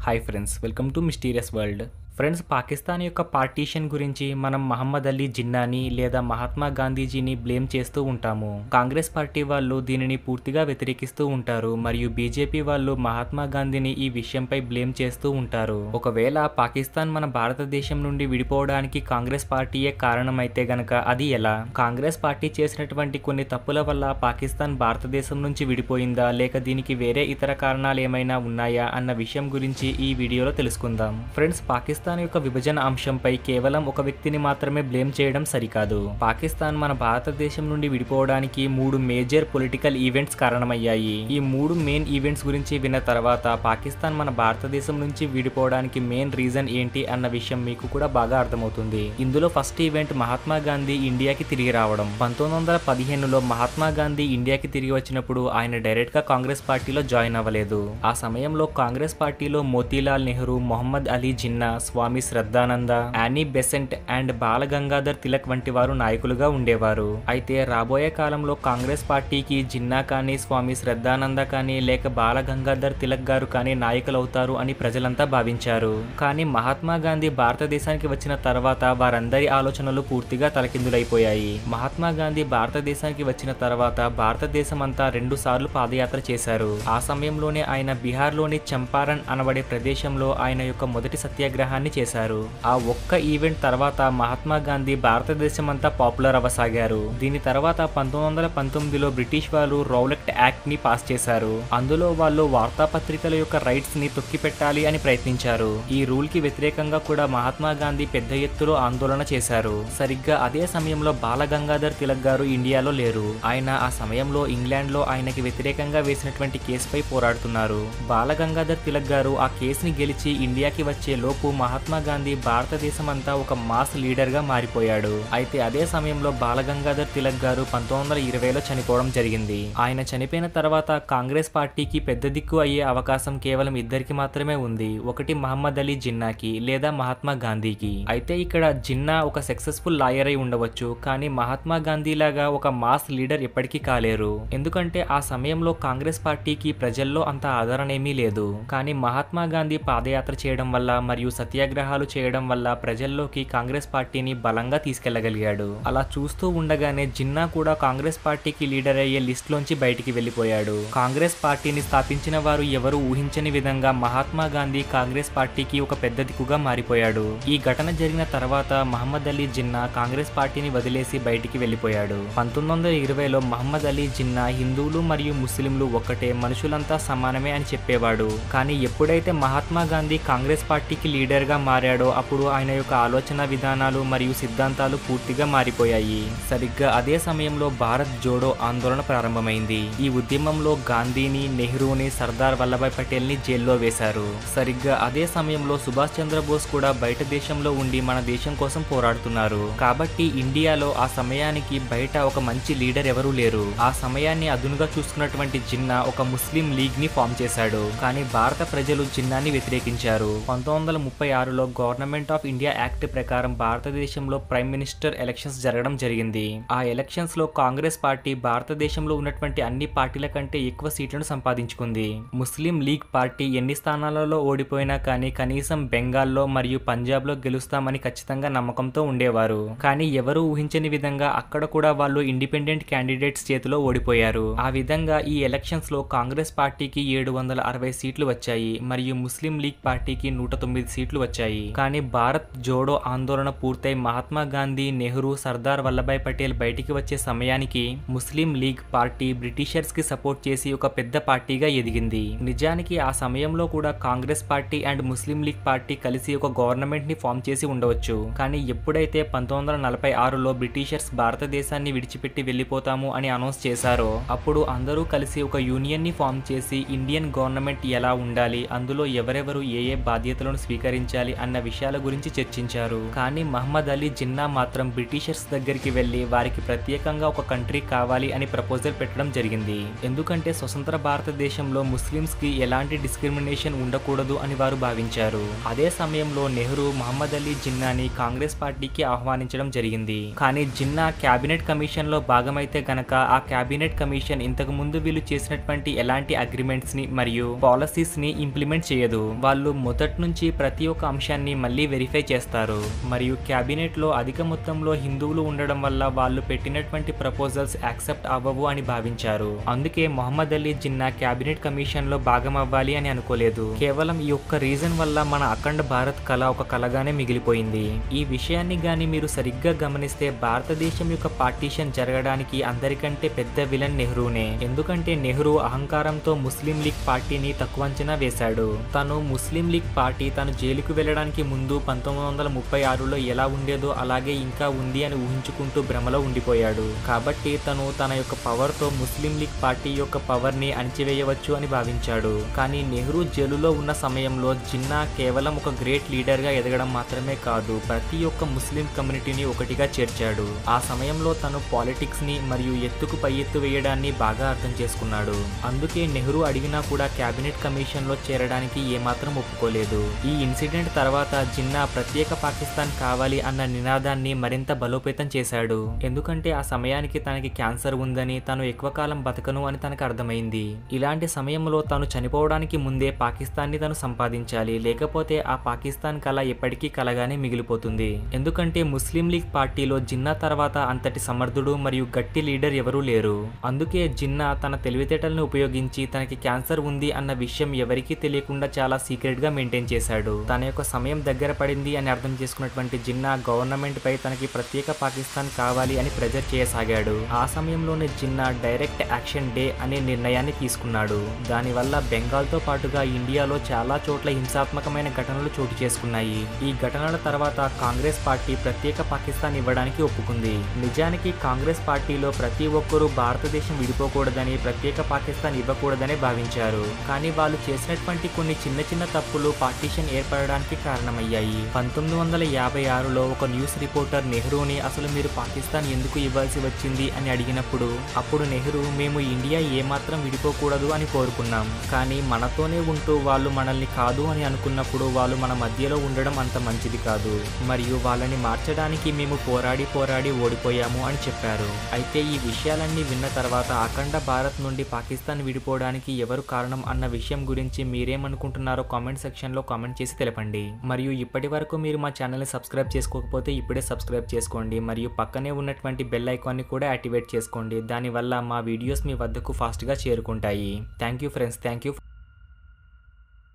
hi friends welcome to mysterious world friends Pakistan యొక్క partition గురించి మనం మహమ్మద్ అలీ జిన్నాని లేదా మహాత్మా గాంధీజీని బ్లేమ్ చేస్తూ ఉంటాము కాంగ్రెస్ పార్టీ వాళ్ళు దీనిని పూర్తిగా వ్యతిరేకిస్తూ ఉంటారు మరియు బీజేపీ వాళ్ళు మహాత్మా గాంధీని ఈ విషయంపై బ్లేమ్ చేస్తూ ఉంటారు ఒకవేళ పాకిస్తాన్ మన భారతదేశం నుండి విడిపోవడానికి కాంగ్రెస్ పార్టీయే కారణమైతే గనక అది ఎలా కాంగ్రెస్ పార్టీ చేసినటువంటి కొన్ని తప్పుల వల్ల పాకిస్తాన్ భారతదేశం నుంచి విడిపోయిందా లేక దీనికి వేరే ఇతర కారణాలు ఏమైనా ఉన్నాయా అన్న విషయం గురించి ఈ వీడియోలో తెలుసుకుందాం ఫ్రెండ్స్ పాకిస్తాన్ యొక్క విభజన అంశంపై కేవలం ఒక వ్యక్తిని మాత్రమే బ్లేమ్ చేయడం సరికాదు పాకిస్తాన్ మన భారతదేశం నుండి విడిపోవడానికి మూడు మేజర్ పొలిటికల్ ఈవెంట్స్ కారణమయ్యాయి ఈ మూడు మెయిన్ ఈవెంట్స్ గురించి విన్న తర్వాత పాకిస్తాన్ మన భారతదేశం నుంచి విడిపోవడానికి మెయిన్ రీజన్ ఏంటి అన్న విషయం మీకు కూడా బాగా అర్థమవుతుంది ఇందులో ఫస్ట్ ఈవెంట్ మహాత్మా గాంధీ ఇండియాకి తిరిగి రావడం పంతొమ్మిది వందల పదిహేనులో మహాత్మా గాంధీ ఇండియాకి తిరిగి వచ్చినప్పుడు ఆయన డైరెక్ట్ గా కాంగ్రెస్ పార్టీలో జాయిన్ అవ్వలేదు ఆ సమయంలో కాంగ్రెస్ పార్టీలో Motilal Nehru Mohammed Ali Jinnah Swami Shraddhananda Annie Besant and Bal Gangadhar Tilak వంటి వారు నాయకులుగా ఉండేవారు అయితే రాబోయే కాలంలో కాంగ్రెస్ పార్టీకి జిన్నా కానీ స్వామి శ్రద్ధానంద కానీ లేక బాల గంగాధర్ తిలక్ గారు కానీ నాయకులవుతారు అని ప్రజలంతా భావించారు కానీ మహాత్మా గాంధీ భారతదేశానికి వచ్చిన తర్వాత వారందరి ఆలోచనలు పూర్తిగా తలకిందులైపోయాయి మహాత్మా గాంధీ భారతదేశానికి వచ్చిన తర్వాత భారతదేశం అంతా రెండు సార్లు పాదయాత్ర చేశారు ఆ సమయంలోనే ఆయన బీహార్లోని చంపారన్ అనబడే ప్రదేశంలో ఆయన యొక్క మొదటి సత్యాగ్రహాన్ని చేశారు ఆ ఒక్క ఈవెంట్ తర్వాత మహాత్మా గాంధీ భారతదేశం అంతా పాపులర్ అవ్వసాగారు దీని తర్వాత పంతొమ్మిది వందల పంతొమ్మిదిలో బ్రిటిష్ వాళ్ళు రౌలెక్ట్ యాక్ట్ ని పాస్ చేశారు అందులో వాళ్ళు వార్తాపత్రికల యొక్క రైట్స్ ని తొక్కిపెట్టాలి అని ప్రయత్నించారు ఈ రూల్ కి వ్యతిరేకంగా కూడా మహాత్మా గాంధీ పెద్ద ఎత్తులో ఆందోళన చేశారు సరిగ్గా అదే సమయంలో బాల గంగాధర్ తిలక్ గారు ఇండియాలో లేరు ఆయన ఆ సమయంలో ఇంగ్లాండ్ లో ఆయనకి వ్యతిరేకంగా వేసినటువంటి కేసుపై పోరాడుతున్నారు బాల గంగాధర్ తిలక్ గారు ఆ కేసుని గెలిచి ఇండియాకి వచ్చే లోపు మహాత్మా గాంధీ భారతదేశం అంతా ఒక మాస్ లీడర్ గా మారిపోయాడు అయితే అదే సమయంలో బాల గంగాధర్ తిలక్ గారు పంతొమ్మిది వందల ఇరవైలో చనిపోవడం జరిగింది ఆయన చనిపోయిన తర్వాత కాంగ్రెస్ పార్టీకి పెద్ద దిక్కు అయ్యే అవకాశం కేవలం ఇద్దరికి మాత్రమే ఉంది ఒకటి మహమ్మద్ అలీ జిన్నాకి లేదా మహాత్మా గాంధీకి అయితే ఇక్కడ జిన్నా ఒక సక్సెస్ఫుల్ లాయర్ అయి ఉండవచ్చు కానీ మహాత్మా గాంధీ లాగా ఒక మాస్ లీడర్ ఎప్పటికీ కాలేరు ఎందుకంటే ఆ సమయంలో కాంగ్రెస్ పార్టీకి ప్రజల్లో అంత ఆదరణ ఏమీ లేదు కానీ మహాత్మా గాంధీ పాదయాత్ర చేయడం వల్ల మరియు సత్యాగ్రహాలు చేయడం వల్ల ప్రజల్లోకి కాంగ్రెస్ పార్టీని బలంగా తీసుకెళ్లగలిగాడు అలా చూస్తూ ఉండగానే జిన్నా కూడా కాంగ్రెస్ పార్టీకి లీడర్ అయ్యే లిస్ట్ లోంచి బయటికి వెళ్లిపోయాడు కాంగ్రెస్ పార్టీని స్థాపించిన వారు ఎవరు ఊహించని విధంగా మహాత్మా గాంధీ కాంగ్రెస్ పార్టీకి ఒక పెద్ద దిక్కుగా మారిపోయాడు ఈ ఘటన జరిగిన తర్వాత మహమ్మద్ అలీ జిన్నా కాంగ్రెస్ పార్టీని వదిలేసి బయటికి వెళ్లిపోయాడు పంతొమ్మిది వందల ఇరవైలో మహమ్మద్ అలీ జిన్నా హిందువులు మరియు ముస్లింలు ఒక్కటే మనుషులంతా సమానమే అని చెప్పేవాడు కానీ ఎప్పుడైతే మహాత్మా గాంధీ కాంగ్రెస్ పార్టీకి లీడర్ గా మారాడో అప్పుడు ఆయన యొక్క ఆలోచన విధానాలు మరియు సిద్ధాంతాలు పూర్తిగా మారిపోయాయి సరిగ్గా అదే సమయంలో భారత్ జోడో ఆందోళన ప్రారంభమైంది ఈ ఉద్యమంలో గాంధీని నెహ్రూని సర్దార్ వల్లభాయ్ పటేల్ ని జైల్లో వేశారు సరిగ్గా అదే సమయంలో సుభాష్ చంద్రబోస్ కూడా బయట దేశంలో ఉండి మన దేశం కోసం పోరాడుతున్నారు కాబట్టి ఇండియాలో ఆ సమయానికి బయట ఒక మంచి లీడర్ ఎవరూ లేరు ఆ సమయాన్ని అదునుగా చూసుకున్నటువంటి జిన్నా ఒక ముస్లిం లీగ్ ని ఫామ్ చేశాడు కానీ భారత ప్రజలు జిన్నాని వ్యతిరేకించారు పంతొమ్మిది వందల ముప్పై ఆరులో గవర్నమెంట్ ఆఫ్ ఇండియా యాక్ట్ ప్రకారం భారతదేశంలో ప్రైమ్ మినిస్టర్ ఎలక్షన్స్ జరగడం జరిగింది ఆ ఎలక్షన్స్ లో కాంగ్రెస్ పార్టీ భారతదేశంలో ఉన్నటువంటి అన్ని పార్టీల కంటే ఎక్కువ సీట్లను సంపాదించుకుంది ముస్లిం లీగ్ పార్టీ ఎన్ని స్థానాలలో ఓడిపోయినా కానీ కనీసం బెంగాల్లో మరియు పంజాబ్ లో గెలుస్తామని ఖచ్చితంగా నమ్మకంతో ఉండేవారు కానీ ఎవరు ఊహించని విధంగా అక్కడ కూడా వాళ్ళు ఇండిపెండెంట్ క్యాండిడేట్స్ చేతిలో ఓడిపోయారు ఆ విధంగా ఈ ఎలక్షన్స్ లో కాంగ్రెస్ పార్టీకి ఏడు వందల అరవై సీట్లు వచ్చాయి మరియు ముస్లిం లీగ్ పార్టీకి నూట తొమ్మిది సీట్లు వచ్చాయి కానీ భారత్ జోడో ఆందోళన పూర్తయి మహాత్మా గాంధీ నెహ్రూ సర్దార్ వల్లభాయ్ పటేల్ బయటికి వచ్చే సమయానికి ముస్లిం లీగ్ పార్టీ బ్రిటిషర్స్ కి సపోర్ట్ చేసి ఒక పెద్ద పార్టీగా ఎదిగింది నిజానికి ఆ సమయంలో కూడా Congress party and Muslim League party కలిసి ఒక గవర్నమెంట్ ని ఫామ్ చేసి ఉండవచ్చు కానీ ఎప్పుడైతే పంతొమ్మిది వందల నలభై ఆరులో బ్రిటిషర్స్ భారతదేశాన్ని విడిచిపెట్టి వెళ్ళిపోతాము అని అనౌన్స్ చేశారో అప్పుడు అందరూ కలిసి ఒక యూనియన్ ని ఫామ్ చేసి ఇండియన్ గవర్నమెంట్ ఎలా ఉండాలి అందులో ఎవరెవరు ఏ ఏ బాధ్యతలను స్వీకరించాలి స్థాపించాలి అన్న విషయాల గురించి చర్చించారు కానీ మహమ్మద్ అలీ జిన్నా మాత్రం బ్రిటిషర్స్ దగ్గరికి వెళ్లి వారికి ప్రత్యేకంగా ఒక కంట్రీ కావాలి అని ప్రపోజల్ పెట్టడం జరిగింది ఎందుకంటే స్వతంత్ర భారతదేశంలో ముస్లింస్ కి ఎలాంటి డిస్క్రిమినేషన్ ఉండకూడదు అని వారు భావించారు అదే సమయంలో నెహ్రూ మహమ్మద్ అలీ జిన్నాని కాంగ్రెస్ పార్టీకి ఆహ్వానించడం జరిగింది కానీ జిన్నా క్యాబినెట్ కమిషన్ లో భాగమైతే గనక ఆ క్యాబినెట్ కమిషన్ ఇంతకు ముందు వీళ్ళు చేసినటువంటి ఎలాంటి అగ్రిమెంట్స్ ని మరియు పాలసీస్ ని ఇంప్లిమెంట్ చేయదు వాళ్ళు మొదటి నుంచి ప్రతి ఒక్క అంశాన్ని మళ్ళీ వెరిఫై చేస్తారు మరియు క్యాబినెట్ లో అధిక మొత్తంలో హిందువులు ఉండడం వల్ల వాళ్ళు పెట్టినటువంటి ప్రపోజల్స్ యాక్సెప్ట్ అవ్వవు అని భావించారు అందుకే మొహమ్మద్ అలీ జిన్నా క్యాబినెట్ కమిషన్ లో భాగం అవ్వాలి అని అనుకోలేదు కేవలం ఈ ఒక్క రీజన్ వల్ల మన అఖండ భారత్ కళ ఒక కళగానే మిగిలిపోయింది ఈ విషయాన్ని గాని మీరు సరిగ్గా గమనిస్తే భారతదేశం యొక్క పార్టీషన్ జరగడానికి అందరికంటే పెద్ద విలన్ నెహ్రూనే ఎందుకంటే నెహ్రూ అహంకారంతో ముస్లిం లీగ్ పార్టీని తక్కువ అంచనా వేశాడు తను ముస్లిం లీగ్ పార్టీ తను జైలుకు వెళ్ళడానికి ముందు పంతొమ్మిది వందల ముప్పై ఆరులో ఎలా ఉండేదో అలాగే ఇంకా ఉంది అని ఊహించుకుంటూ భ్రమలో ఉండిపోయాడు కాబట్టి తను తన యొక్క పవర్ తో ముస్లిం లీగ్ పార్టీ యొక్క పవర్ ని అణిచివేయవచ్చు అని భావించాడు కానీ నెహ్రూ జైలులో ఉన్న సమయంలో జిన్నా కేవలం ఒక గ్రేట్ లీడర్ గా ఎదగడం మాత్రమే కాదు ప్రతి ఒక్క ముస్లిం కమ్యూనిటీని ఒకటిగా చేర్చాడు ఆ సమయంలో తను పాలిటిక్స్ ని మరియు ఎత్తుకు పై ఎత్తు వేయడాన్ని బాగా అర్థం చేసుకున్నాడు అందుకే నెహ్రూ అడిగినా కూడా కేబినెట్ కమిషన్ లో చేరడానికి ఏమాత్రం ఒప్పుకోలేదు ఈ ఇన్సిడెంట్ తర్వాత జిన్నా ప్రత్యేక పాకిస్తాన్ కావాలి అన్న నినాదాన్ని మరింత బలోపేతం చేశాడు ఎందుకంటే ఆ సమయానికి తనకి క్యాన్సర్ ఉందని తాను ఎక్కువ కాలం బతకను అని తనకు అర్థమైంది ఇలాంటి సమయంలో తాను చనిపోవడానికి ముందే పాకిస్తాన్ ని తను సంపాదించాలి లేకపోతే ఆ పాకిస్తాన్ కళ ఎప్పటికీ కలగానే మిగిలిపోతుంది ఎందుకంటే ముస్లిం లీగ్ పార్టీలో జిన్నా తర్వాత అంతటి సమర్థుడు మరియు గట్టి లీడర్ ఎవరూ లేరు అందుకే జిన్నా తన తెలివితేటలను ఉపయోగించి తనకి క్యాన్సర్ ఉంది అన్న విషయం ఎవరికీ తెలియకుండా చాలా సీక్రెట్ గా మెయింటైన్ చేశాడు తన యొక్క సమయం దగ్గర పడింది అని అర్థం చేసుకున్నటువంటి జిన్నా గవర్నమెంట్ పై తనకి ప్రత్యేక పాకిస్తాన్ కావాలి అని ప్రెజర్ చేయసాగాడు ఆ సమయంలోనే జిన్నా డైరెక్ట్ యాక్షన్ డే అనే నిర్ణయాన్ని తీసుకున్నాడు దానివల్ల బెంగాల్ తో పాటుగా ఇండియాలో చాలా చోట్ల హింసాత్మకమైన ఘటనలు చోటు చేసుకున్నాయి ఈ ఘటనల తర్వాత కాంగ్రెస్ పార్టీ ప్రత్యేక పాకిస్తాన్ ఇవ్వడానికి ఒప్పుకుంది నిజానికి కాంగ్రెస్ పార్టీలో ప్రతి ఒక్కరూ భారతదేశం విడిపోకూడదని ప్రత్యేక పాకిస్తాన్ ఇవ్వకూడదని భావించారు కానీ వాళ్ళు చేసినటువంటి కొన్ని చిన్న చిన్న తప్పులు పార్టీషన్ ఏర్పడడానికి కారణమయ్యాయి పంతొమ్మిది వందల యాభై ఆరులో ఒక న్యూస్ రిపోర్టర్ నెహ్రూని అసలు మీరు పాకిస్తాన్ ఎందుకు ఇవ్వాల్సి వచ్చింది అని అడిగినప్పుడు అప్పుడు నెహ్రూ మేము ఇండియా ఏమాత్రం విడిపోకూడదు అని కోరుకున్నాం కానీ మనతోనే ఉంటూ వాళ్ళు మనల్ని కాదు అని అనుకున్నప్పుడు వాళ్ళు మన మధ్యలో ఉండడం అంత మంచిది కాదు మరియు వాళ్ళని మార్చడానికి మేము పోరాడి పోరాడి ఓడిపోయాము అని చెప్పారు అయితే ఈ విషయాలన్నీ విన్న తర్వాత అఖండ భారత్ నుండి పాకిస్తాన్ విడిపోవడానికి ఎవరు కారణం అన్న విషయం గురించి మీరేమనుకుంటున్నారో కామెంట్ సెక్షన్లో కామెంట్ చేసి తెలపండి మరియు ఇప్పటి వరకు మీరు మా ఛానల్ని సబ్స్క్రైబ్ చేసుకోకపోతే ఇప్పుడే సబ్స్క్రైబ్ చేసుకోండి మరియు పక్కనే ఉన్నటువంటి బెల్ ఐకాన్ని కూడా యాక్టివేట్ చేసుకోండి దానివల్ల మా వీడియోస్ మీ వద్దకు ఫాస్ట్గా చేరుకుంటాయి thank you friends thank you